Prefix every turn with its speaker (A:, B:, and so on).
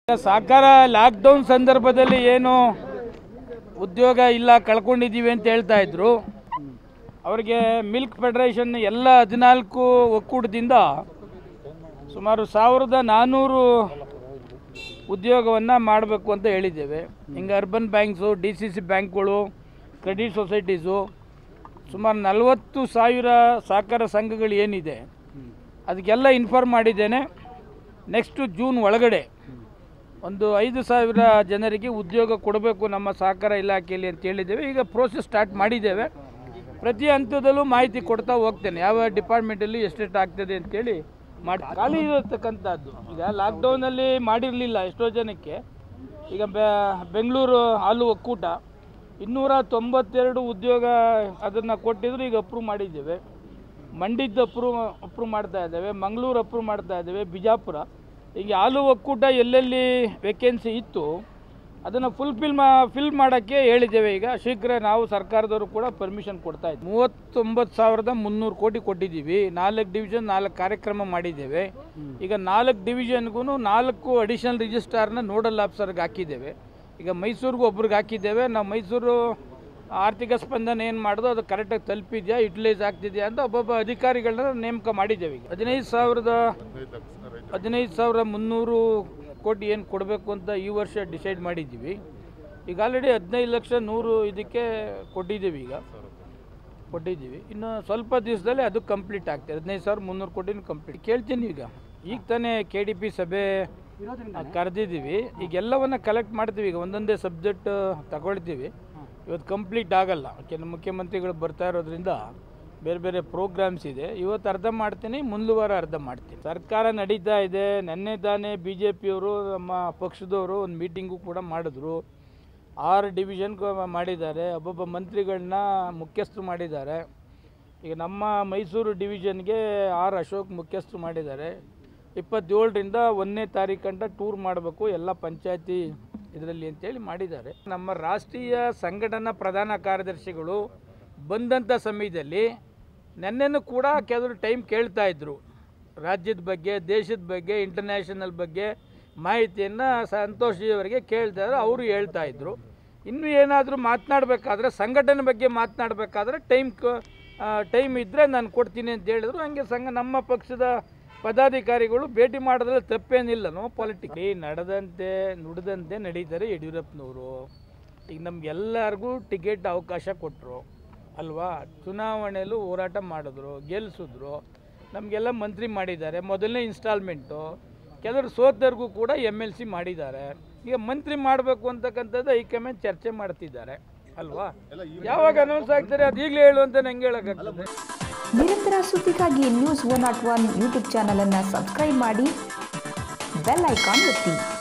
A: ಸಹಕಾರ ಲಾಕ್ಡೌನ್ ಸಂದರ್ಭದಲ್ಲಿ ಏನು ಉದ್ಯೋಗ ಇಲ್ಲ ಕಳ್ಕೊಂಡಿದ್ದೀವಿ ಅಂತ ಹೇಳ್ತಾ ಇದ್ರು ಅವರಿಗೆ ಮಿಲ್ಕ್ ಫೆಡರೇಷನ್ ಎಲ್ಲ ಹದಿನಾಲ್ಕು ಒಕ್ಕೂಟದಿಂದ ಸುಮಾರು ಸಾವಿರದ ನಾನ್ನೂರು ಉದ್ಯೋಗವನ್ನು ಮಾಡಬೇಕು ಅಂತ ಹೇಳಿದ್ದೇವೆ ಹಿಂಗೆ urban banks D C C ಬ್ಯಾಂಕ್ಗಳು ಕ್ರೆಡಿಟ್ ಸೊಸೈಟೀಸು ಸುಮಾರು ನಲವತ್ತು ಸಾವಿರ ಸಹಕಾರ ಸಂಘಗಳು ಏನಿದೆ ಅದಕ್ಕೆಲ್ಲ ಇನ್ಫಾರ್ಮ್ ಮಾಡಿದ್ದೇನೆ ನೆಕ್ಸ್ಟು ಜೂನ್ ಒಳಗಡೆ ಒಂದು ಐದು ಸಾವಿರ ಜನರಿಗೆ ಉದ್ಯೋಗ ಕೊಡಬೇಕು ನಮ್ಮ ಸಹಕಾರ ಇಲಾಖೆಯಲ್ಲಿ ಅಂತ ಹೇಳಿದ್ದೇವೆ ಈಗ ಪ್ರೋಸೆಸ್ ಸ್ಟಾರ್ಟ್ ಮಾಡಿದ್ದೇವೆ ಪ್ರತಿ ಹಂತದಲ್ಲೂ ಮಾಹಿತಿ ಕೊಡ್ತಾ ಹೋಗ್ತೇನೆ ಯಾವ ಡಿಪಾರ್ಟ್ಮೆಂಟಲ್ಲಿ ಎಷ್ಟೆಷ್ಟು ಆಗ್ತದೆ ಅಂತೇಳಿ ಮಾಡಿ ಖಾಲಿ ಇರತಕ್ಕಂಥದ್ದು ಈಗ ಲಾಕ್ಡೌನಲ್ಲಿ ಮಾಡಿರಲಿಲ್ಲ ಎಷ್ಟೋ ಜನಕ್ಕೆ ಈಗ ಬೆ- ಬೆಂಗಳೂರು ಹಾಲು ಒಕ್ಕೂಟ ಇನ್ನೂರ ತೊಂಬತ್ತೆರಡು ಉದ್ಯೋಗ ಅದನ್ನು ಕೊಟ್ಟಿದ್ರು ಈಗ ಅಪ್ರೂವ್ ಮಾಡಿದ್ದೇವೆ ಮಂಡಿದ್ದು ಅಪ್ರೂವ್ ಅಪ್ರೂವ್ ಮಾಡ್ತಾ ಇದ್ದೇವೆ ಮಂಗಳೂರು ಅಪ್ರೂವ್ ಮಾಡ್ತಾ ಇದ್ದೇವೆ ಬಿಜಾಪುರ ಈಗ ಹಾಲು ಒಕ್ಕೂಟ ಎಲ್ಲೆಲ್ಲಿ ವೇಕೆನ್ಸಿ ಇತ್ತು ಅದನ್ನು ಫುಲ್ಫಿಲ್ ಮಾ ಫಿಲ್ ಮಾಡೋಕ್ಕೆ ಹೇಳಿದ್ದೇವೆ ಈಗ ಶೀಘ್ರ ನಾವು ಸರ್ಕಾರದವರು ಕೂಡ ಪರ್ಮಿಷನ್ ಕೊಡ್ತಾ ಇದ್ದೀವಿ ಮೂವತ್ತೊಂಬತ್ತು ಸಾವಿರದ ಮುನ್ನೂರು ಕೋಟಿ ಕೊಟ್ಟಿದ್ದೀವಿ ನಾಲ್ಕು ಡಿವಿಷನ್ ನಾಲ್ಕು ಕಾರ್ಯಕ್ರಮ ಮಾಡಿದ್ದೇವೆ ಈಗ ನಾಲ್ಕು ಡಿವಿಷನ್ಗೂ ನಾಲ್ಕು ಅಡಿಷನಲ್ ರಿಜಿಸ್ಟ್ರಾರ್ನ ನೋಡಲ್ ಆಫೀಸರ್ಗೆ ಹಾಕಿದ್ದೇವೆ ಈಗ ಮೈಸೂರಿಗೂ ಒಬ್ರಿಗೆ ಹಾಕಿದ್ದೇವೆ ನಾವು ಮೈಸೂರು ಆರ್ಥಿಕ ಸ್ಪಂದನ ಏನು ಮಾಡೋದು ಅದು ಕರೆಕ್ಟಾಗಿ ತಲುಪಿದೆಯಾ ಯುಟಿಲೈಸ್ ಆಗ್ತಿದೆಯಾ ಅಂತ ಒಬ್ಬೊಬ್ಬ ಅಧಿಕಾರಿಗಳನ್ನ ನೇಮಕ ಮಾಡಿದ್ದೇವೆ ಈಗ ಹದಿನೈದು ಸಾವಿರದ ಹದಿನೈದು ಸಾವಿರ ಮುನ್ನೂರು ಕೋಟಿ ಏನು ಕೊಡಬೇಕು ಅಂತ ಈ ವರ್ಷ ಡಿಸೈಡ್ ಮಾಡಿದ್ದೀವಿ ಈಗ ಆಲ್ರೆಡಿ ಹದಿನೈದು ಲಕ್ಷ ನೂರು ಇದಕ್ಕೆ ಕೊಟ್ಟಿದ್ದೀವಿ ಈಗ ಕೊಟ್ಟಿದ್ದೀವಿ ಇನ್ನು ಸ್ವಲ್ಪ ದಿವಸದಲ್ಲಿ ಅದು ಕಂಪ್ಲೀಟ್ ಆಗ್ತದೆ ಹದಿನೈದು ಸಾವಿರ ಮುನ್ನೂರು ಕೋಟಿನೂ ಕಂಪ್ಲೀಟ್ ಕೇಳ್ತೀನಿ ಈಗ ಈಗ ತಾನೇ ಕೆ ಡಿ ಪಿ ಸಭೆ ಕರೆದಿದ್ದೀವಿ ಈಗ ಎಲ್ಲವನ್ನ ಕಲೆಕ್ಟ್ ಮಾಡ್ತೀವಿ ಈಗ ಒಂದೊಂದೇ ಸಬ್ಜೆಕ್ಟ್ ತಗೊಳ್ತೀವಿ ಇವತ್ತು ಕಂಪ್ಲೀಟ್ ಆಗಲ್ಲ ಯಾಕೆಂದ್ರೆ ಮುಖ್ಯಮಂತ್ರಿಗಳು ಬರ್ತಾ ಇರೋದ್ರಿಂದ ಬೇರೆ ಬೇರೆ ಪ್ರೋಗ್ರಾಮ್ಸ್ ಇದೆ ಇವತ್ತು ಅರ್ಧ ಮಾಡ್ತೀನಿ ಮುಂದಿನ ವಾರ ಅರ್ಧ ಮಾಡ್ತೀನಿ ಸರ್ಕಾರ ನಡೀತಾ ಇದೆ ನೆನ್ನೆ ತಾನೇ ಬಿ ಜೆ ಪಿಯವರು ನಮ್ಮ ಪಕ್ಷದವರು ಒಂದು ಮೀಟಿಂಗು ಕೂಡ ಮಾಡಿದ್ರು ಆರು ಡಿವಿಷನ್ ಮಾಡಿದ್ದಾರೆ ಒಬ್ಬೊಬ್ಬ ಮಂತ್ರಿಗಳನ್ನ ಮುಖ್ಯಸ್ಥರು ಮಾಡಿದ್ದಾರೆ ಈಗ ನಮ್ಮ ಮೈಸೂರು ಡಿವಿಷನ್ಗೆ ಆರ್ ಅಶೋಕ್ ಮುಖ್ಯಸ್ಥರು ಮಾಡಿದ್ದಾರೆ ಇಪ್ಪತ್ತೇಳರಿಂದ ಒಂದನೇ ತಾರೀಕಂಟ ಟೂರ್ ಮಾಡಬೇಕು ಎಲ್ಲ ಪಂಚಾಯತಿ ಇದರಲ್ಲಿ ಅಂತೇಳಿ ಮಾಡಿದ್ದಾರೆ ನಮ್ಮ ರಾಷ್ಟ್ರೀಯ ಸಂಘಟನಾ ಪ್ರಧಾನ ಕಾರ್ಯದರ್ಶಿಗಳು ಬಂದಂಥ ಸಮಯದಲ್ಲಿ ನೆನ್ನೆನೂ ಕೂಡ ಕೆಲವರು ಟೈಮ್ ಕೇಳ್ತಾ ಇದ್ರು ರಾಜ್ಯದ ಬಗ್ಗೆ ದೇಶದ ಬಗ್ಗೆ ಇಂಟರ್ನ್ಯಾಷನಲ್ ಬಗ್ಗೆ ಮಾಹಿತಿಯನ್ನು ಸಂತೋಷಿಯವರಿಗೆ ಕೇಳ್ತಾ ಇದ್ರು ಅವರು ಹೇಳ್ತಾ ಇದ್ರು ಇನ್ನೂ ಏನಾದರೂ ಮಾತನಾಡಬೇಕಾದ್ರೆ ಸಂಘಟನೆ ಬಗ್ಗೆ ಮಾತನಾಡಬೇಕಾದ್ರೆ ಟೈಮ್ ಟೈಮ್ ಇದ್ದರೆ ನಾನು ಕೊಡ್ತೀನಿ ಅಂತ ಹೇಳಿದ್ರು ಹಂಗೆ ಸಂಘ ನಮ್ಮ ಪಕ್ಷದ ಪದಾಧಿಕಾರಿಗಳು ಭೇಟಿ ಮಾಡೋದ್ರಲ್ಲಿ ತಪ್ಪೇನಿಲ್ಲ ನೋ ಪಾಲಿಟಿಕ್ ನಡೆದಂತೆ ನುಡಿದಂತೆ ನಡೀತಾರೆ ಯಡಿಯೂರಪ್ಪನವರು ಈಗ ನಮಗೆಲ್ಲರಿಗೂ ಟಿಕೆಟ್ ಅವಕಾಶ ಕೊಟ್ಟರು ಅಲ್ವಾ ಚುನಾವಣೆಯಲ್ಲೂ ಹೋರಾಟ ಮಾಡಿದ್ರು ಗೆಲ್ಲಿಸಿದ್ರು ನಮಗೆಲ್ಲ ಮಂತ್ರಿ ಮಾಡಿದ್ದಾರೆ ಮೊದಲನೇ ಇನ್ಸ್ಟಾಲ್ಮೆಂಟು ಕೆಲವರು ಸೋತರಿಗೂ ಕೂಡ ಎಮ್ ಎಲ್ ಸಿ ಮಾಡಿದ್ದಾರೆ ಈಗ ಮಂತ್ರಿ ಮಾಡಬೇಕು ಅಂತಕ್ಕಂಥದ್ದು ಹೈಕಮಾಂಡ್ ಚರ್ಚೆ ಮಾಡ್ತಿದ್ದಾರೆ ಅಲ್ವಾ ಯಾವಾಗ ಅನೌನ್ಸ್ ಆಗ್ತಾರೆ ಅದು ಈಗಲೇ ಹೇಳು ಅಂತ ನಂಗೆ ಹೇಳೋಕ್ಕಾಗ್ತದೆ
B: ನಿರಂತರ ಸುದ್ದಿಗಾಗಿ news one not one YouTube ಚಾನಲನ್ನು ಸಬ್ಸ್ಕ್ರೈಬ್ ಮಾಡಿ ಬೆಲ್ ಐಕಾನ್ ಒತ್ತಿ